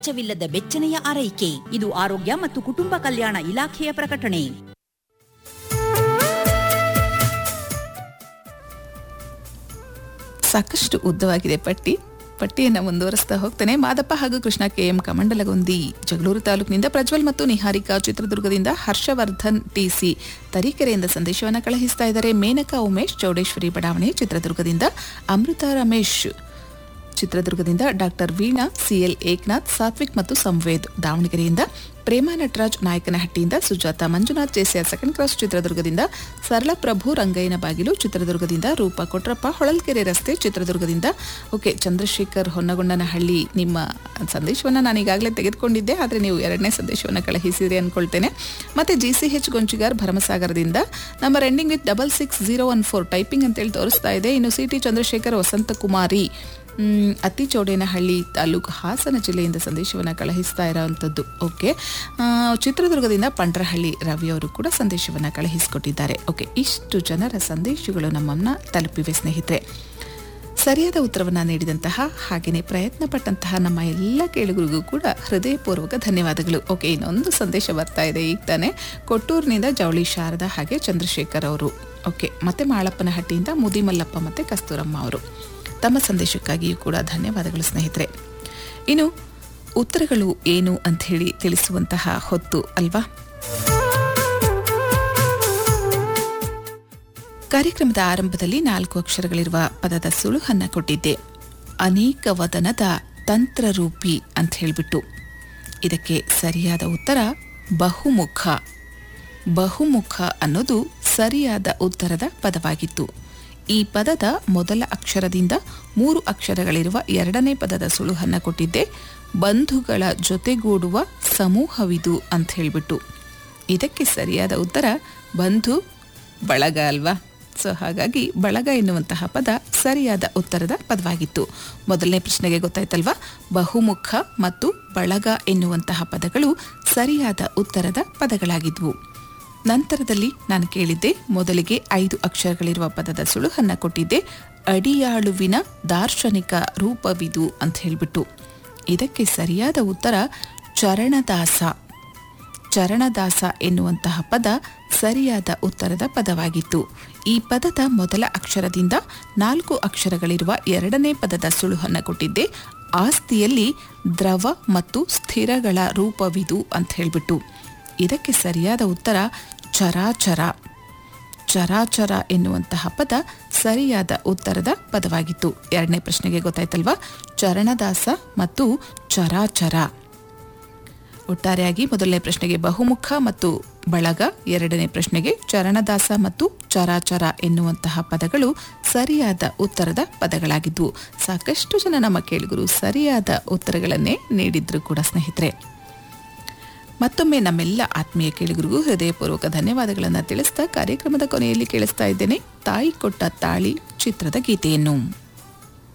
ವೆಚ್ಚವಿಲ್ಲದ ಬೆಚ್ಚನೆಯ ಆರೈಕೆ ಇದು ಆರೋಗ್ಯ ಮತ್ತು ಕುಟುಂಬ ಕಲ್ಯಾಣ ಇಲಾಖೆಯ ಪ್ರಕಟಣೆ ಸಾಕಷ್ಟು ಉದ್ದವಾಗಿದೆ ಪಟ್ಟಿ ಪಟ್ಟಿಯನ್ನು ಮುಂದುವರಿಸ್ತಾ ಹೋಗ್ತೇನೆ ಮಾದಪ್ಪ ಹಾಗೂ ಕೃಷ್ಣ ಕೆ ಎಂ ಕಮಂಡಲಗೊಂದಿ ಜಗಳೂರು ತಾಲೂಕಿನಿಂದ ಪ್ರಜ್ವಲ್ ಮತ್ತು ನಿಹಾರಿಕಾ ಚಿತ್ರದುರ್ಗದಿಂದ ಹರ್ಷವರ್ಧನ್ ಟಿಸಿ ತರೀಕೆರೆಯಿಂದ ಸಂದೇಶವನ್ನು ಕಳುಹಿಸ್ತಾ ಇದ್ದಾರೆ ಮೇನಕಾ ಉಮೇಶ್ ಚೌಡೇಶ್ವರಿ ಬಡಾವಣೆ ಚಿತ್ರದುರ್ಗದಿಂದ ಅಮೃತ ರಮೇಶ್ ಚಿತ್ರದುರ್ಗದಿಂದ ಡಾಕ್ಟರ್ ವೀಣಾ ಸಿಎಲ್ ಏಕನಾಥ್ ಸಾತ್ವಿಕ್ ಮತ್ತು ಸಂವೇದ್ ದಾವಣಗೆರೆಯಿಂದ ಪ್ರೇಮ ನಟರಾಜ್ ನಾಯಕನಹಟ್ಟಿಯಿಂದ Sujatha Manjunath JCR second cross ಚಿತ್ರದುರ್ಗದಿಂದ ಸರಳ ಪ್ರಭು ರಂಗಯ್ಯನ ಬಾಗಿಲು ಚಿತ್ರದುರ್ಗದಿಂದ ರೂಪ ಕೊಟ್ರಪ್ಪ ಹೊಳಲ್ಕೆರೆ ರಸ್ತೆ ಚಿತ್ರದುರ್ಗದಿಂದ ಓಕೆ ಚಂದ್ರಶೇಖರ್ ಹೊನ್ನಗೊಂಡನಹಳ್ಳಿ ನಿಮ್ಮ ಸಂದೇಶವನ್ನು ನಾನು ಈಗಾಗಲೇ ತೆಗೆದುಕೊಂಡಿದ್ದೆ ಆದರೆ ನೀವು ಎರಡನೇ ಸಂದೇಶವನ್ನು ಕಳುಹಿಸಿದ್ರಿ ಅಂದ್ಕೊಳ್ತೇನೆ ಮತ್ತು ಜಿ ಸಿ ಎಚ್ ಗೊಂಚಿಗಾರ್ ಭರಮಸಾಗರದಿಂದ ನಮ್ಮ ಎಂಡಿಂಗ್ with double six zero one four typing ಅಂತೇಳಿ ತೋರಿಸ್ತಾ ಇದೆ ಇನ್ನು ಸಿ ಟಿ ಚಂದ್ರಶೇಖರ್ ವಸಂತಕುಮಾರಿ ಮ್, ಅತ್ತಿಚೌಡೇನಹಳ್ಳಿ ತಾಲೂಕು ಹಾಸನ ಜಿಲ್ಲೆಯಿಂದ ಸಂದೇಶವನ್ನು ಕಳುಹಿಸ್ತಾ ಇರೋವಂಥದ್ದು ಓಕೆ ಆ, ಚಿತ್ರದುರ್ಗದಿಂದ ಪಂಡ್ರಹಳ್ಳಿ ರವಿ ಅವರು ಕೂಡ ಸಂದೇಶವನ್ನು ಕಳುಹಿಸಿಕೊಟ್ಟಿದ್ದಾರೆ ಓಕೆ ಇಷ್ಟು ಜನರ ಸಂದೇಶಗಳು ನಮ್ಮನ್ನ ತಲುಪಿವೆ ಸ್ನೇಹಿತರೆ ಸರಿಯಾದ ಉತ್ತರವನ್ನು ನೀಡಿದಂತಹ ಹಾಗೆಯೇ ಪ್ರಯತ್ನ ಪಟ್ಟಂತಹ ನಮ್ಮ ಎಲ್ಲ ಕೇಳುಗರಿಗೂ ಕೂಡ ಹೃದಯಪೂರ್ವಕ ಧನ್ಯವಾದಗಳು ಓಕೆ ಇನ್ನೊಂದು ಸಂದೇಶ ಬರ್ತಾ ಇದೆ ಈಗ ತಾನೇ ಕೊಟ್ಟೂರಿನಿಂದ ಜವಳಿ ಶಾರದಾ ಹಾಗೆ ಚಂದ್ರಶೇಖರ್ ಅವರು ಓಕೆ ಮತ್ತೆ ಮಾಳಪ್ಪನಹಟ್ಟಿಯಿಂದ ಮುದಿಮಲ್ಲಪ್ಪ ಮತ್ತು ಕಸ್ತೂರಮ್ಮ ಅವರು ತಮ್ಮ ಸಂದೇಶಕ್ಕಾಗಿಯೂ ಕೂಡ ಧನ್ಯವಾದಗಳು ಸ್ನೇಹಿತರೆ ಇನ್ನು ಉತ್ತರಗಳು ಏನು ಅಂತ ಹೇಳಿ ತಿಳಿಸುವಂತಹ ಹೊತ್ತು ಅಲ್ವಾ ಕಾರ್ಯಕ್ರಮದ ಆರಂಭದಲ್ಲಿ ನಾಲ್ಕು ಅಕ್ಷರಗಳಿರುವ ಪದದ ಸುಳುಹನ್ನ ಕೊಟ್ಟಿದ್ದೆ ಅನೇಕ ವದನದ ತಂತ್ರರೂಪಿ ಅಂತ ಹೇಳಿಬಿಟ್ಟು ಇದಕ್ಕೆ ಸರಿಯಾದ ಉತ್ತರ ಬಹುಮುಖ ಬಹುಮುಖ ಅನ್ನೋದು ಸರಿಯಾದ ಉತ್ತರದ ಪದವಾಗಿತ್ತು ಈ ಪದದ ಮೊದಲ ಅಕ್ಷರದಿಂದ ಮೂರು ಅಕ್ಷರಗಳಿರುವ ಎರಡನೇ ಪದದ ಸುಳುಹನ್ನ ಕೊಟ್ಟಿದ್ದೆ ಬಂಧುಗಳ ಜೊತೆಗೂಡುವ ಸಮೂಹವಿದು ಅಂತ ಹೇಳಿಬಿಟ್ಟು ಇದಕ್ಕೆ ಸರಿಯಾದ ಉತ್ತರ ಬಂಧು ಬಳಗ ಅಲ್ವಾ ಸೊ ಹಾಗಾಗಿ ಬಳಗ ಎನ್ನುವಂತಹ ಪದ ಸರಿಯಾದ ಉತ್ತರದ ಪದವಾಗಿತ್ತು ಮೊದಲನೇ ಪ್ರಶ್ನೆಗೆ ಗೊತ್ತಾಯ್ತಲ್ವಾ ಬಹುಮುಖ ಮತ್ತು ಬಳಗ ಎನ್ನುವಂತಹ ಪದಗಳು ಸರಿಯಾದ ಉತ್ತರದ ಪದಗಳಾಗಿದ್ವು ನಂತರದಲ್ಲಿ ನಾನು ಕೇಳಿದ್ದೆ ಮೊದಲಿಗೆ ಐದು ಅಕ್ಷರಗಳಿರುವ ಪದದ ಸುಳುಹನ್ನ ಕೊಟ್ಟಿದ್ದೆ ಅಡಿಯಾಳುವಿನ ದಾರ್ಶನಿಕ ರೂಪವಿದು ಅಂತ ಹೇಳಿಬಿಟ್ಟು ಇದಕ್ಕೆ ಸರಿಯಾದ ಉತ್ತರ ಚರಣದಾಸ ಚರಣದಾಸ ಎನ್ನುವಂತಹ ಪದ ಸರಿಯಾದ ಉತ್ತರದ ಪದವಾಗಿತ್ತು ಈ ಪದದ ಮೊದಲ ಅಕ್ಷರದಿಂದ ನಾಲ್ಕು ಅಕ್ಷರಗಳಿರುವ ಎರಡನೇ ಪದದ ಸುಳುಹನ್ನ ಕೊಟ್ಟಿದ್ದೆ ಆಸ್ತಿಯಲ್ಲಿ ದ್ರವ ಮತ್ತು ಸ್ಥಿರಗಳ ರೂಪವಿದು ಅಂತ ಹೇಳಿಬಿಟ್ಟು ಇದಕ್ಕೆ ಸರಿಯಾದ ಉತ್ತರ ಚರಾಚರ ಚರಾಚರ ಎನ್ನುವಂತಹ ಪದ ಸರಿಯಾದ ಉತ್ತರದ ಪದವಾಗಿತ್ತು ಎರಡನೇ ಪ್ರಶ್ನೆಗೆ ಗೊತ್ತಾಯ್ತಲ್ವಾ ಚರಣದಾಸ ಮತ್ತು ಚರಾಚರ ಒಟ್ಟಾರೆಯಾಗಿ ಮೊದಲನೇ ಪ್ರಶ್ನೆಗೆ ಬಹುಮುಖ ಮತ್ತು ಬಳಗ ಎರಡನೇ ಪ್ರಶ್ನೆಗೆ ಚರಣದಾಸ ಮತ್ತು ಚರಾಚರ ಎನ್ನುವಂತಹ ಪದಗಳು ಸರಿಯಾದ ಉತ್ತರದ ಪದಗಳಾಗಿದ್ವು ಸಾಕಷ್ಟು ಜನ ನಮ್ಮ ಕೇಳುಗರು ಸರಿಯಾದ ಉತ್ತರಗಳನ್ನೇ ನೀಡಿದ್ರು ಕೂಡ ಸ್ನೇಹಿತರೆ ಮತ್ತೊಮ್ಮೆ ನಮ್ಮೆಲ್ಲ ಆತ್ಮೀಯ ಕೇಳುಗರಿಗೂ ಹೃದಯಪೂರ್ವಕ ಧನ್ಯವಾದಗಳನ್ನು ತಿಳಿಸ್ತಾ ಕಾರ್ಯಕ್ರಮದ ಕೊನೆಯಲ್ಲಿ ಕೇಳಿಸ್ತಾ ಇದ್ದೇನೆ ತಾಯಿ ಕೊಟ್ಟ ತಾಳಿ ಚಿತ್ರದ ಗೀತೆಯನ್ನು